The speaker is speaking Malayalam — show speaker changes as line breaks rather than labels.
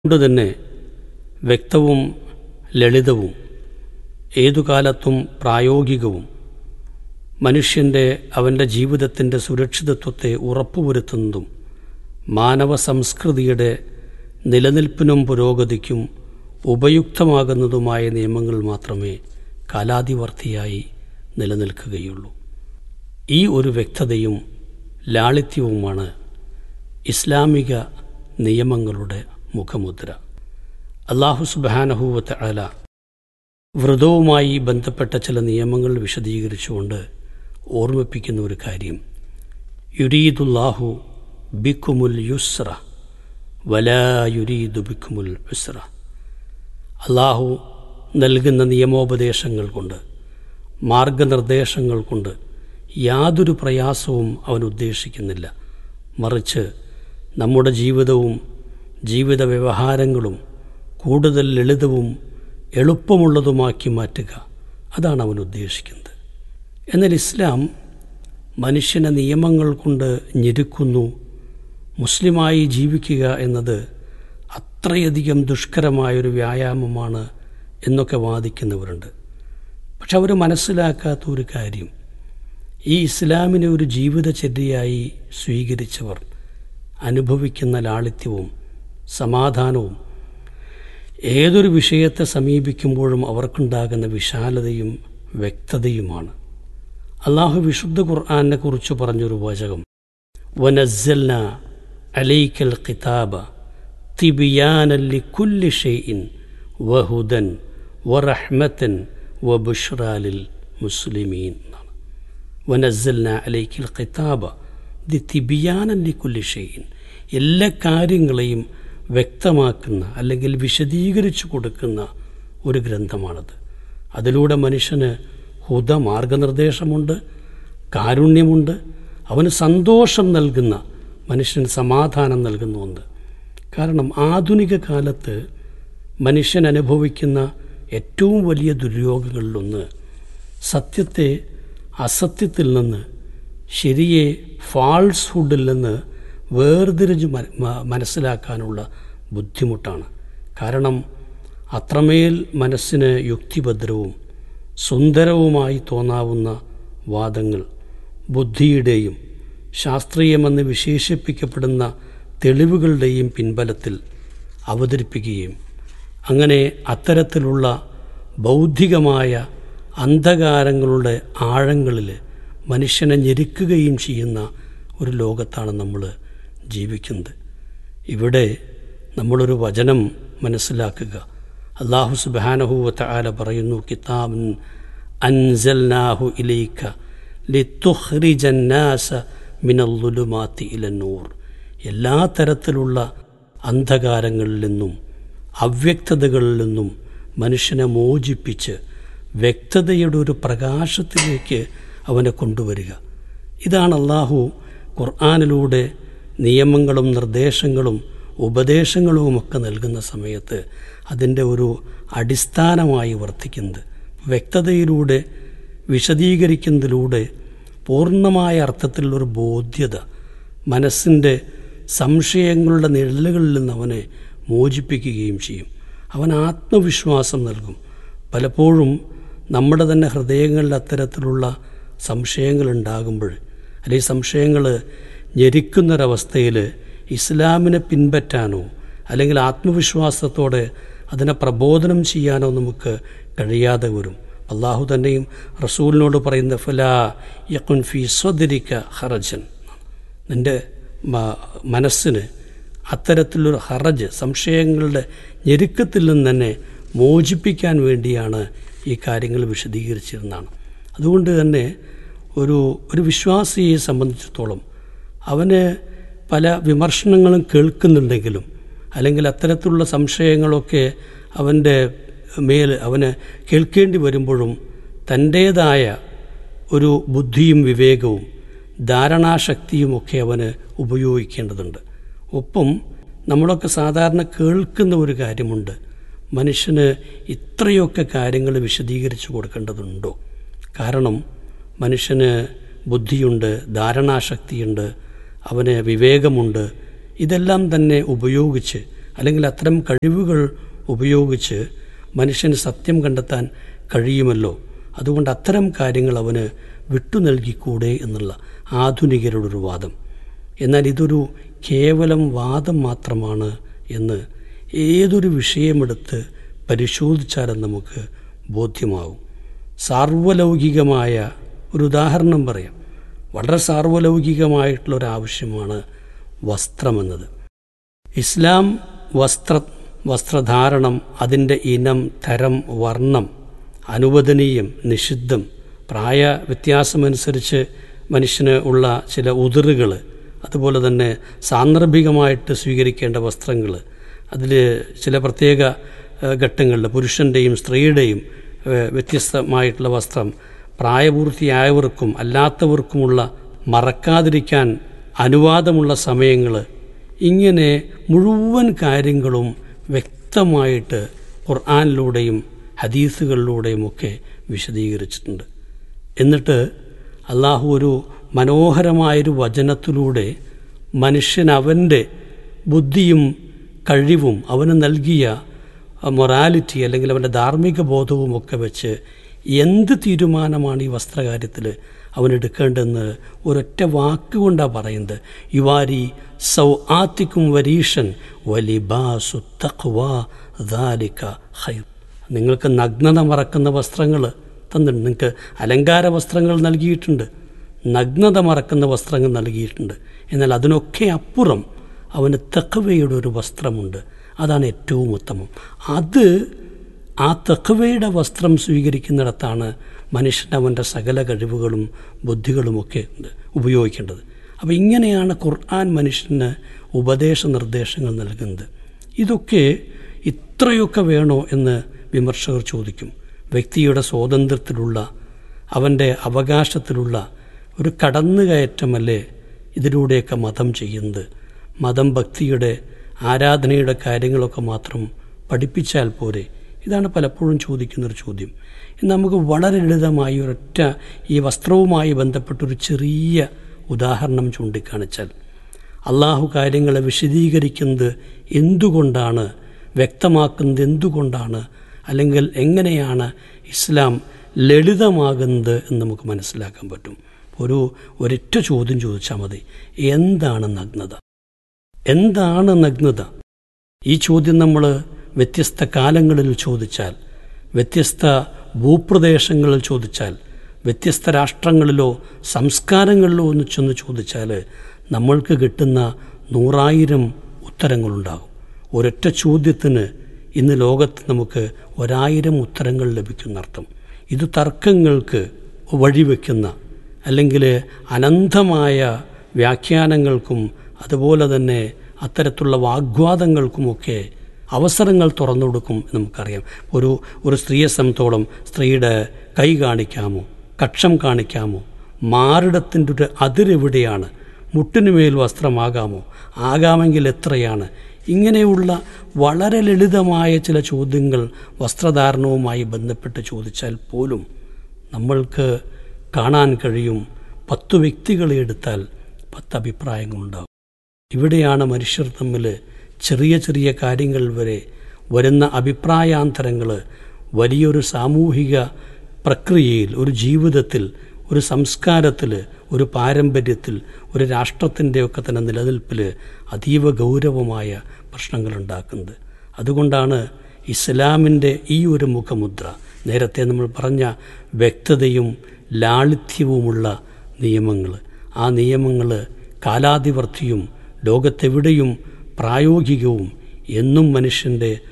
കൊണ്ട് തന്നെ വ്യക്തവും ലളിതവും ഏതു കാലത്തും പ്രായോഗികവും മനുഷ്യൻ്റെ അവൻ്റെ ജീവിതത്തിൻ്റെ സുരക്ഷിതത്വത്തെ ഉറപ്പുവരുത്തുന്നതും മാനവ സംസ്കൃതിയുടെ നിലനിൽപ്പിനും പുരോഗതിക്കും ഉപയുക്തമാകുന്നതുമായ നിയമങ്ങൾ മാത്രമേ കാലാതിവർത്തിയായി നിലനിൽക്കുകയുള്ളൂ ഈ ഒരു വ്യക്തതയും ലാളിത്യവുമാണ് ഇസ്ലാമിക നിയമങ്ങളുടെ മുഖമുദ്ര അള്ളാഹു സുബാനഹൂവത്ത് അല വ്രതവുമായി ബന്ധപ്പെട്ട ചില നിയമങ്ങൾ വിശദീകരിച്ചുകൊണ്ട് ഓർമ്മിപ്പിക്കുന്ന ഒരു കാര്യം യുരീദുല്ലാഹു ബിക്കുമുൽ യുസ്ര വലാ യുരീദു ബിക്കുമുൽ ഉസ്ര അള്ളാഹു നൽകുന്ന നിയമോപദേശങ്ങൾ കൊണ്ട് മാർഗനിർദ്ദേശങ്ങൾ കൊണ്ട് യാതൊരു പ്രയാസവും അവൻ ഉദ്ദേശിക്കുന്നില്ല മറിച്ച് നമ്മുടെ ജീവിതവും ജീവിത വ്യവഹാരങ്ങളും കൂടുതൽ ലളിതവും എളുപ്പമുള്ളതുമാക്കി മാറ്റുക അതാണ് അവൻ ഉദ്ദേശിക്കുന്നത് എന്നാൽ ഇസ്ലാം മനുഷ്യനെ നിയമങ്ങൾ കൊണ്ട് ഞെരുക്കുന്നു മുസ്ലിമായി ജീവിക്കുക എന്നത് അത്രയധികം ദുഷ്കരമായൊരു വ്യായാമമാണ് എന്നൊക്കെ വാദിക്കുന്നവരുണ്ട് പക്ഷെ അവർ മനസ്സിലാക്കാത്ത ഒരു കാര്യം ഈ ഇസ്ലാമിനെ ഒരു ജീവിതചര്യയായി സ്വീകരിച്ചവർ അനുഭവിക്കുന്ന ലാളിത്യവും സമാധാനവും ഏതൊരു വിഷയത്തെ സമീപിക്കുമ്പോഴും അവർക്കുണ്ടാകുന്ന വിശാലതയും വ്യക്തതയുമാണ് അള്ളാഹു വിശുദ്ധ ഖുർആാനെ കുറിച്ച് പറഞ്ഞൊരു വാചകം വനസ്സൽന അലൈക്കൽ ഖിതാബ തിബിയാനല്ലി കുല്ലി ഷെയ്ഇൻ വഹുദൻ വറഹ്മത്തൻ വബുഷ്റാലിൽ മുസ്ലിമീൻ എന്നാണ് വനസ്സൽന അലൈക്കൽ ഖിതാബ ദി തിബിയാനല്ലി കുല്ലി ഷെയ്ഇൻ എല്ലാ കാര്യങ്ങളെയും വ്യക്തമാക്കുന്ന അല്ലെങ്കിൽ വിശദീകരിച്ചു കൊടുക്കുന്ന ഒരു ഗ്രന്ഥമാണത് അതിലൂടെ മനുഷ്യന് ഹുദ മാർഗനിർദ്ദേശമുണ്ട് കാരുണ്യമുണ്ട് അവന് സന്തോഷം നൽകുന്ന മനുഷ്യന് സമാധാനം നൽകുന്ന ഒന്ന് കാരണം ആധുനിക കാലത്ത് മനുഷ്യൻ അനുഭവിക്കുന്ന ഏറ്റവും വലിയ ദുര്യോഗങ്ങളിലൊന്ന് സത്യത്തെ അസത്യത്തിൽ നിന്ന് ശരിയെ ഫാൾസ്ഹുഡിൽ നിന്ന് വേർതിരിഞ്ഞ് മനസ്സിലാക്കാനുള്ള ബുദ്ധിമുട്ടാണ് കാരണം അത്രമേൽ മനസ്സിന് യുക്തിഭദ്രവും സുന്ദരവുമായി തോന്നാവുന്ന വാദങ്ങൾ ബുദ്ധിയുടെയും ശാസ്ത്രീയമെന്ന് വിശേഷിപ്പിക്കപ്പെടുന്ന തെളിവുകളുടെയും പിൻബലത്തിൽ അവതരിപ്പിക്കുകയും അങ്ങനെ അത്തരത്തിലുള്ള ബൗദ്ധികമായ അന്ധകാരങ്ങളുടെ ആഴങ്ങളിൽ മനുഷ്യനെ ഞെരുക്കുകയും ചെയ്യുന്ന ഒരു ലോകത്താണ് നമ്മൾ ജീവിക്കുന്നത് ഇവിടെ നമ്മളൊരു വചനം മനസ്സിലാക്കുക അള്ളാഹു സുബാനഹുവത്ത ആല പറയുന്നു കിതാബൻ അൻസൽനാഹു ഇലൈക്ക ലിത്തുഹ്രിജന്നാസ മിനല്ലുലുമാത്തി ഇലന്നൂർ എല്ലാ തരത്തിലുള്ള അന്ധകാരങ്ങളിൽ നിന്നും അവ്യക്തതകളിൽ നിന്നും മനുഷ്യനെ മോചിപ്പിച്ച് വ്യക്തതയുടെ ഒരു പ്രകാശത്തിലേക്ക് അവനെ കൊണ്ടുവരിക ഇതാണ് അള്ളാഹു ഖുർആാനിലൂടെ നിയമങ്ങളും നിർദ്ദേശങ്ങളും ഉപദേശങ്ങളുമൊക്കെ നൽകുന്ന സമയത്ത് അതിൻ്റെ ഒരു അടിസ്ഥാനമായി വർത്തിക്കുന്നത് വ്യക്തതയിലൂടെ വിശദീകരിക്കുന്നതിലൂടെ പൂർണ്ണമായ അർത്ഥത്തിലുള്ളൊരു ബോധ്യത മനസ്സിൻ്റെ സംശയങ്ങളുടെ നിഴലുകളിൽ നിന്ന് അവനെ മോചിപ്പിക്കുകയും ചെയ്യും അവൻ ആത്മവിശ്വാസം നൽകും പലപ്പോഴും നമ്മുടെ തന്നെ ഹൃദയങ്ങളിൽ അത്തരത്തിലുള്ള സംശയങ്ങൾ ഉണ്ടാകുമ്പോൾ അല്ലെങ്കിൽ സംശയങ്ങൾ ഞെരിക്കുന്നൊരവസ്ഥയിൽ ഇസ്ലാമിനെ പിൻപറ്റാനോ അല്ലെങ്കിൽ ആത്മവിശ്വാസത്തോടെ അതിനെ പ്രബോധനം ചെയ്യാനോ നമുക്ക് കഴിയാതെ വരും അള്ളാഹു തന്നെയും റസൂലിനോട് പറയുന്ന ഫലാ യക്കുൻ ഫി സ്വദരിക്ക ഹറജൻ നിൻ്റെ മനസ്സിന് അത്തരത്തിലൊരു ഹറജ് സംശയങ്ങളുടെ ഞെരുക്കത്തിൽ നിന്ന് തന്നെ മോചിപ്പിക്കാൻ വേണ്ടിയാണ് ഈ കാര്യങ്ങൾ വിശദീകരിച്ചിരുന്നതാണ് അതുകൊണ്ട് തന്നെ ഒരു ഒരു വിശ്വാസിയെ സംബന്ധിച്ചിടത്തോളം അവന് പല വിമർശനങ്ങളും കേൾക്കുന്നുണ്ടെങ്കിലും അല്ലെങ്കിൽ അത്തരത്തിലുള്ള സംശയങ്ങളൊക്കെ അവൻ്റെ മേൽ അവന് കേൾക്കേണ്ടി വരുമ്പോഴും തൻ്റേതായ ഒരു ബുദ്ധിയും വിവേകവും ധാരണാശക്തിയുമൊക്കെ അവന് ഉപയോഗിക്കേണ്ടതുണ്ട് ഒപ്പം നമ്മളൊക്കെ സാധാരണ കേൾക്കുന്ന ഒരു കാര്യമുണ്ട് മനുഷ്യന് ഇത്രയൊക്കെ കാര്യങ്ങൾ വിശദീകരിച്ചു കൊടുക്കേണ്ടതുണ്ടോ കാരണം മനുഷ്യന് ബുദ്ധിയുണ്ട് ധാരണാശക്തിയുണ്ട് അവന് വിവേകമുണ്ട് ഇതെല്ലാം തന്നെ ഉപയോഗിച്ച് അല്ലെങ്കിൽ അത്തരം കഴിവുകൾ ഉപയോഗിച്ച് മനുഷ്യന് സത്യം കണ്ടെത്താൻ കഴിയുമല്ലോ അതുകൊണ്ട് അത്തരം കാര്യങ്ങൾ അവന് വിട്ടു നൽകിക്കൂടെ എന്നുള്ള ആധുനികരുടെ ഒരു വാദം എന്നാൽ ഇതൊരു കേവലം വാദം മാത്രമാണ് എന്ന് ഏതൊരു വിഷയമെടുത്ത് പരിശോധിച്ചാലും നമുക്ക് ബോധ്യമാവും സാർവലൗകികമായ ഒരു ഉദാഹരണം പറയാം വളരെ സാർവലൗകികമായിട്ടുള്ള ഒരു ആവശ്യമാണ് വസ്ത്രമെന്നത് ഇസ്ലാം വസ്ത്ര വസ്ത്രധാരണം അതിൻ്റെ ഇനം തരം വർണ്ണം അനുവദനീയം നിഷിദ്ധം പ്രായ വ്യത്യാസമനുസരിച്ച് മനുഷ്യന് ഉള്ള ചില ഉതിറുകൾ അതുപോലെ തന്നെ സാന്ദർഭികമായിട്ട് സ്വീകരിക്കേണ്ട വസ്ത്രങ്ങൾ അതിൽ ചില പ്രത്യേക ഘട്ടങ്ങളിൽ പുരുഷൻ്റെയും സ്ത്രീയുടെയും വ്യത്യസ്തമായിട്ടുള്ള വസ്ത്രം പ്രായപൂർത്തിയായവർക്കും അല്ലാത്തവർക്കുമുള്ള മറക്കാതിരിക്കാൻ അനുവാദമുള്ള സമയങ്ങൾ ഇങ്ങനെ മുഴുവൻ കാര്യങ്ങളും വ്യക്തമായിട്ട് ഖുർആാനിലൂടെയും ഹദീസുകളിലൂടെയും ഒക്കെ വിശദീകരിച്ചിട്ടുണ്ട് എന്നിട്ട് അള്ളാഹു ഒരു മനോഹരമായൊരു വചനത്തിലൂടെ മനുഷ്യൻ അവൻ്റെ ബുദ്ധിയും കഴിവും അവന് നൽകിയ മൊറാലിറ്റി അല്ലെങ്കിൽ അവൻ്റെ ധാർമ്മിക ബോധവും ഒക്കെ വെച്ച് എന്ത് തീരുമാനമാണ് ഈ വസ്ത്രകാര്യത്തിൽ അവൻ എടുക്കേണ്ടതെന്ന് ഒരൊറ്റ വാക്കുകൊണ്ടാണ് പറയുന്നത് യുവാരി സൗ ആത്തിക്കും വരീഷൻ വലിബാസു തഖ്വാ ദാലിക ഖൈർ നിങ്ങൾക്ക് നഗ്നത മറക്കുന്ന വസ്ത്രങ്ങൾ തന്നിട്ടുണ്ട് നിങ്ങൾക്ക് അലങ്കാര വസ്ത്രങ്ങൾ നൽകിയിട്ടുണ്ട് നഗ്നത മറക്കുന്ന വസ്ത്രങ്ങൾ നൽകിയിട്ടുണ്ട് എന്നാൽ അതിനൊക്കെ അപ്പുറം അവന് തെക്കവയുടെ ഒരു വസ്ത്രമുണ്ട് അതാണ് ഏറ്റവും ഉത്തമം അത് ആ തെക്കവയുടെ വസ്ത്രം സ്വീകരിക്കുന്നിടത്താണ് മനുഷ്യൻ അവൻ്റെ സകല കഴിവുകളും ബുദ്ധികളുമൊക്കെ ഉപയോഗിക്കേണ്ടത് അപ്പോൾ ഇങ്ങനെയാണ് ഖുർആൻ മനുഷ്യന് ഉപദേശ നിർദ്ദേശങ്ങൾ നൽകുന്നത് ഇതൊക്കെ ഇത്രയൊക്കെ വേണോ എന്ന് വിമർശകർ ചോദിക്കും വ്യക്തിയുടെ സ്വാതന്ത്ര്യത്തിലുള്ള അവൻ്റെ അവകാശത്തിലുള്ള ഒരു കടന്നുകയറ്റമല്ലേ ഇതിലൂടെയൊക്കെ മതം ചെയ്യുന്നത് മതം ഭക്തിയുടെ ആരാധനയുടെ കാര്യങ്ങളൊക്കെ മാത്രം പഠിപ്പിച്ചാൽ പോരെ ഇതാണ് പലപ്പോഴും ചോദിക്കുന്നൊരു ചോദ്യം നമുക്ക് വളരെ ലളിതമായി ഒരൊറ്റ ഈ വസ്ത്രവുമായി ബന്ധപ്പെട്ടൊരു ചെറിയ ഉദാഹരണം ചൂണ്ടിക്കാണിച്ചാൽ അള്ളാഹു കാര്യങ്ങളെ വിശദീകരിക്കുന്നത് എന്തുകൊണ്ടാണ് വ്യക്തമാക്കുന്നത് എന്തുകൊണ്ടാണ് അല്ലെങ്കിൽ എങ്ങനെയാണ് ഇസ്ലാം ലളിതമാകുന്നത് എന്ന് നമുക്ക് മനസ്സിലാക്കാൻ പറ്റും ഒരു ഒരൊറ്റ ചോദ്യം ചോദിച്ചാൽ മതി എന്താണ് നഗ്നത എന്താണ് നഗ്നത ഈ ചോദ്യം നമ്മൾ വ്യത്യസ്ത കാലങ്ങളിൽ ചോദിച്ചാൽ വ്യത്യസ്ത ഭൂപ്രദേശങ്ങളിൽ ചോദിച്ചാൽ വ്യത്യസ്ത രാഷ്ട്രങ്ങളിലോ സംസ്കാരങ്ങളിലോ ഒന്ന് ചെന്ന് ചോദിച്ചാൽ നമ്മൾക്ക് കിട്ടുന്ന നൂറായിരം ഉത്തരങ്ങളുണ്ടാകും ഒരൊറ്റ ചോദ്യത്തിന് ഇന്ന് ലോകത്ത് നമുക്ക് ഒരായിരം ഉത്തരങ്ങൾ ലഭിക്കുന്നർത്ഥം ഇത് തർക്കങ്ങൾക്ക് വഴിവെക്കുന്ന അല്ലെങ്കിൽ അനന്തമായ വ്യാഖ്യാനങ്ങൾക്കും അതുപോലെ തന്നെ അത്തരത്തിലുള്ള വാഗ്വാദങ്ങൾക്കുമൊക്കെ അവസരങ്ങൾ തുറന്നു കൊടുക്കും എന്ന് നമുക്കറിയാം ഒരു ഒരു സ്ത്രീയെ സംബന്ധിച്ചോളം സ്ത്രീയുടെ കൈ കാണിക്കാമോ കക്ഷം കാണിക്കാമോ മാറിടത്തിൻ്റെ ഒരു അതിരെവിടെയാണ് മുട്ടിനുമേൽ വസ്ത്രമാകാമോ ആകാമെങ്കിൽ എത്രയാണ് ഇങ്ങനെയുള്ള വളരെ ലളിതമായ ചില ചോദ്യങ്ങൾ വസ്ത്രധാരണവുമായി ബന്ധപ്പെട്ട് ചോദിച്ചാൽ പോലും നമ്മൾക്ക് കാണാൻ കഴിയും പത്തു വ്യക്തികളെ എടുത്താൽ പത്ത് അഭിപ്രായങ്ങളുണ്ടാകും ഇവിടെയാണ് മനുഷ്യർ തമ്മിൽ ചെറിയ ചെറിയ കാര്യങ്ങൾ വരെ വരുന്ന അഭിപ്രായാന്തരങ്ങൾ വലിയൊരു സാമൂഹിക പ്രക്രിയയിൽ ഒരു ജീവിതത്തിൽ ഒരു സംസ്കാരത്തിൽ ഒരു പാരമ്പര്യത്തിൽ ഒരു രാഷ്ട്രത്തിൻ്റെയൊക്കെ തന്നെ നിലനിൽപ്പിൽ അതീവ ഗൗരവമായ പ്രശ്നങ്ങളുണ്ടാക്കുന്നത് അതുകൊണ്ടാണ് ഇസ്ലാമിൻ്റെ ഈ ഒരു മുഖമുദ്ര നേരത്തെ നമ്മൾ പറഞ്ഞ വ്യക്തതയും ലാളിത്യവുമുള്ള നിയമങ്ങൾ ആ നിയമങ്ങൾ കാലാതിവർത്തിയും ലോകത്തെവിടെയും പ്രായോഗികവും എന്നും മനുഷ്യൻ്റെ